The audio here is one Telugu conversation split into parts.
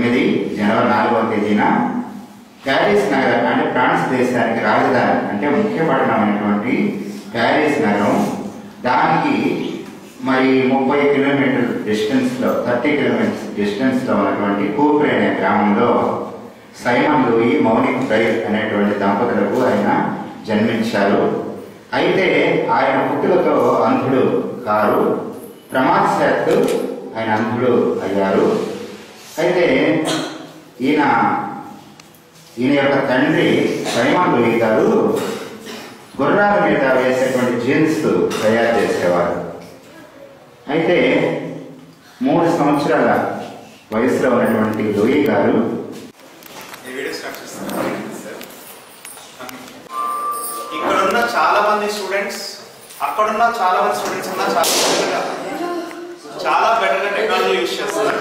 తొమ్మిది జనవరి నాలుగవ తేదీన ప్యారిస్ నగరం అంటే ఫ్రాన్స్ దేశానికి రాజధాని అంటే ముఖ్య పట్టణం అయినటువంటి ప్యారిస్ నగరం దానికి మరి ముప్పై కిలోమీటర్ డిస్టెన్స్లో థర్టీ కిలోమీటర్స్ డిస్టెన్స్లో ఉన్నటువంటి కూప్రే అనే గ్రామంలో సైమన్ లూయి మౌనిక్ బైర్ అనేటువంటి దంపతులకు ఆయన జన్మించారు అయితే ఆయన పుట్టుకతో అంధుడు కారు ప్రమాదశాత్తు ఆయన అంధుడు అయ్యారు అయితే ఈయన ఈయన యొక్క తండ్రి సైమన్ లూయి గారు గుర్రాల మీద వేసేటువంటి జీన్స్ తయారు చేసేవారు అయితే మూడు సంవత్సరాల వయసులో ఉన్నటువంటి లూయి గారు ఈ వీడియో స్టార్ట్ చేస్తాను సార్ ఇక్కడ ఉన్న చాలా మంది స్టూడెంట్స్ అక్కడ ఉన్న చాలా మంది స్టూడెంట్స్ ఉన్న చాలా బెటర్గా చాలా బెటర్గా టెక్నాలజీ యూజ్ చేస్తున్నారు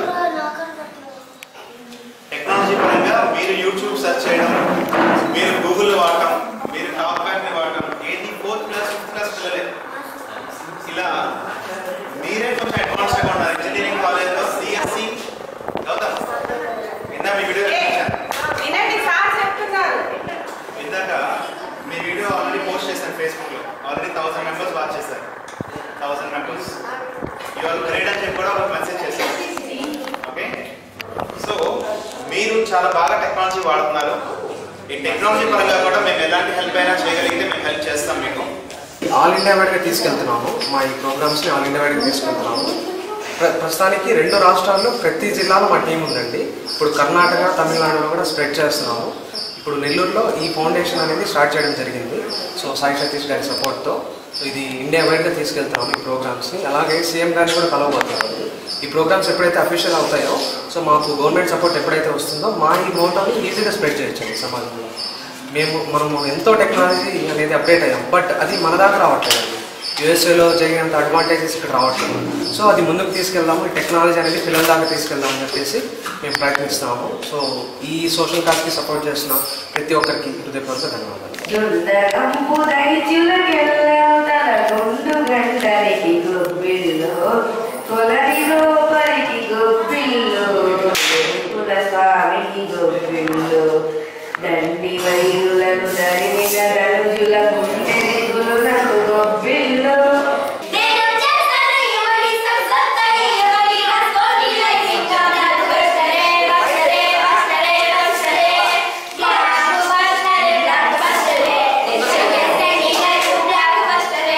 టెక్నాలజీ పరంగా మీరు యూట్యూబ్ సెర్చ్ చేయడం మీరు గూగుల్ వాడటం మీరు టాప్ బ్యాక్ ని వాడటం ఏంటి ఫోర్త్ క్లాస్ ఫిఫ్త్ క్లాస్ పిల్లలే ఇలా మీరే కొంచెం అడ్వాన్స్ గా ఉన్నారు ఇంజనీరింగ్ కాలేజ్ లో సిఎస్సి గౌతమ్ నిన్న మీ వీడియో చూపించాను వినండి సార్ చెప్తున్నారు ఇందాక మీ వీడియో ఆల్రెడీ పోస్ట్ చేశాను ఫేస్బుక్ లో ఆల్రెడీ థౌసండ్ మెంబర్స్ వాచ్ చేశారు థౌసండ్ మెంబర్స్ ఇవాళ గ్రేడ్ అని చెప్పి కూడా ఒక మెసేజ్ చేశారు ఓకే సో మీరు చాలా బాగా టెక్నాలజీ వాడుతున్నారు ఈ టెక్నాలజీ పరంగా కూడా మేము ఎలాంటి హెల్ప్ అయినా చేయగలిగితే మేము హెల్ప్ చేస్తాం మీకు ఆల్ ఇండియా వైడ్గా తీసుకెళ్తున్నాము మా ఈ ప్రోగ్రామ్స్ని ఆల్ ఇండియా వైడ్గా తీసుకెళ్తున్నాము ప్ర- ప్రస్తుతానికి రెండు రాష్ట్రాల్లో ప్రతి జిల్లాలో మా టీం ఉందండి ఇప్పుడు కర్ణాటక తమిళనాడులో కూడా స్ప్రెడ్ చేస్తున్నాము ఇప్పుడు నెల్లూరులో ఈ ఫౌండేషన్ అనేది స్టార్ట్ చేయడం జరిగింది సో సాయి సతీష్ గారి సపోర్ట్తో ఇది ఇండియా వైడ్గా తీసుకెళ్తున్నాము ఈ ప్రోగ్రామ్స్ని అలాగే సీఎం గారిని కూడా కలవబోతున్నాము ఈ ప్రోగ్రామ్స్ ఎప్పుడైతే అఫీషియల్ అవుతాయో సో మాకు గవర్నమెంట్ సపోర్ట్ ఎప్పుడైతే వస్తుందో మా ఈ మోటార్ని ఈజీగా స్ప్రెడ్ చేయొచ్చు సమాజంలో మేము మనము ఎంతో టెక్నాలజీ అనేది అప్డేట్ అయ్యాం బట్ అది మన దాకా రావట్లేదు యూఎస్ఏలో జరిగినంత అడ్వాంటేజెస్ ఇక్కడ రావట్లేదు సో అది ముందుకు తీసుకెళ్దాము ఈ టెక్నాలజీ అనేది పిల్లల దాకా తీసుకెళ్దాం అని చెప్పేసి మేము ప్రయత్నిస్తున్నాము సో ఈ సోషల్ కాజ్కి సపోర్ట్ చేస్తున్న ప్రతి ఒక్కరికి హృదయపూర్వక ధన్యవాదాలు జొందరంబుదై చిలకెళ్ళెంతల గుండు గంటరికి గొబ్బిల్లో కొలరిలో పరికి గొబ్బిల్లో కుల స్వామికి గొబ్బిల్లో దండి వైరులను దరిమి గడలుజుల గుండె దిగులునకు గొబ్బిల్లో నేను చేస్తాను ఎవరి సంసత్తని ఎవరి వస్తోని లైఫించాను వస్తరే వస్తరే వస్తరే వస్తరే బ్లాక్ వస్తరే బ్లాక్ వస్తరే నేను చేస్తే నీ లైఫ్ బ్లాక్ వస్తరే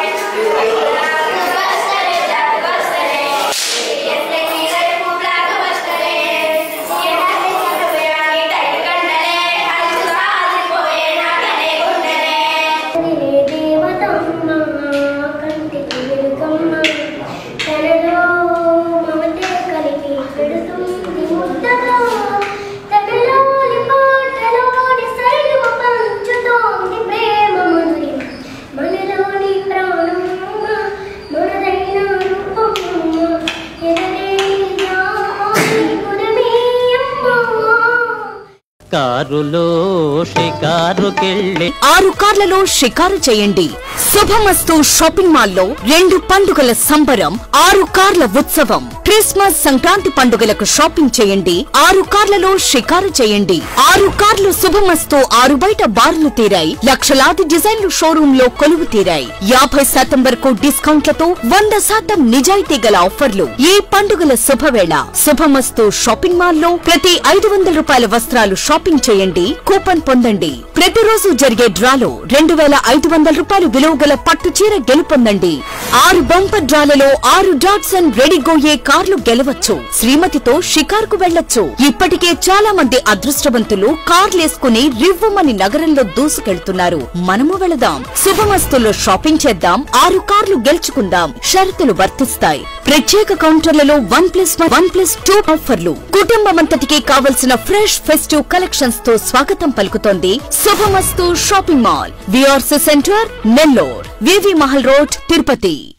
బ్లాక్ వస్తరే బ్లాక్ వస్తరే చేస్తే నీ లైఫ్ బ్లాక్ వస్తరే ఏడాది చదువుయాని టైట్ కండలే అది సాధిపోయే నాకనే గుండెలే దేవతమ్మ కంటికి వెలుగమ్మ తనలో మమతే కలిపి పెడుతుంది ముద్దగా తనలోని పాటలోని సైలు పంచుతోంది ప్రేమ మధురి మనలోని ప్రాణమ్మ మనదైన రూపమ్మ ఎదలేని జాలి గుణమేయమ్మ కారులో షికారుకెళ్ళి ఆరు కార్లలో షికారు చేయండి శుభమస్తు షాపింగ్ మాల్లో రెండు పండుగల సంబరం ఆరు కార్ల ఉత్సవం క్రిస్మస్ సంక్రాంతి పండుగలకు షాపింగ్ చేయండి ఆరు కార్లలో షికారు చేయండి ఆరు కార్లు శుభమస్తు ఆరు బయట బార్లు తీరాయి లక్షలాది డిజైన్లు షోరూమ్ లో కొలువు తీరాయి యాభై శాతం వరకు డిస్కౌంట్లతో వంద శాతం నిజాయితీ గల ఆఫర్లు ఈ పండుగల శుభవేళ శుభమస్తు షాపింగ్ మాల్లో ప్రతి ఐదు వందల రూపాయల వస్త్రాలు షాపింగ్ చేయండి కూపన్ పొందండి ప్రతిరోజు జరిగే డ్రాలో రెండు వేల ఐదు వందల రూపాయలు విలువ గల పట్టు చీర గెలుపొందండి ఆరు బంపర్ డ్రాలలో ఆరు డాట్సన్ రెడీగోయే కార్లు గెలవచ్చు శ్రీమతితో షికార్కు వెళ్లొచ్చు ఇప్పటికే చాలా మంది అదృష్టవంతులు కార్లేసుకుని రివ్వుమని నగరంలో దూసుకెళ్తున్నారు మనము వెళదాం శుభమస్తుల్లో షాపింగ్ చేద్దాం ఆరు కార్లు గెలుచుకుందాం షరతులు వర్తిస్తాయి ప్రత్యేక కౌంటర్లలో one plus one one plus two ఆఫర్లు కుటుంబమంతటికి కావలసిన ఫ్రెష్ ఫెస్టివ్ కలెక్షన్స్ తో స్వాగతం పలుకుతోంది Shubhamastu shopping mall VRC centre Nellore VV Mahal road Tirupati